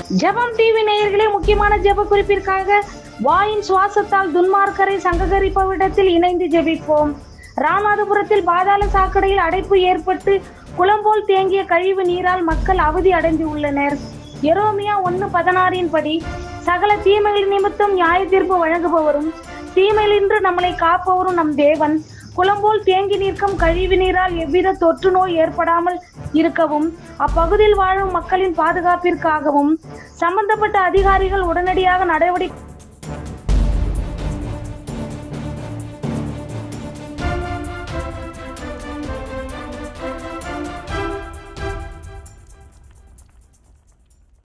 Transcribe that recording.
ஜெபம் டிவி நேயர்களே முக்கியமான ஜெப குறிப்பிற்காக வாயின் சுவாசத்தால் துன்மார்க்கரை சங்ககரிப்பவிடத்தில் இணைந்து ஜெபிப்போம் ராமநாதபுரத்தில் பாதாள சாக்கடையில் அடைப்பு ஏற்பட்டு குளம்போல் தேங்கிய கழிவு நீரால் மக்கள் அவதி அடைந்து உள்ளனர் எரோமியா ஒன்னு பதினாறின் படி சகல தீமைகள் நிமித்தம் நியாய தீர்ப்பு வழங்குபவரும் தீமையிலின்று நம்மளை காப்பவரும் நம் தேவன் குளம்போல் தேங்கி நிற்கும் கழிவு நீரால் எவ்வித தொற்று நோய் ஏற்படாமல் இருக்கவும் அப்பகுதியில் வாழும் மக்களின் பாதுகாப்பிற்காகவும் சம்பந்தப்பட்ட அதிகாரிகள் உடனடியாக நடவடிக்கை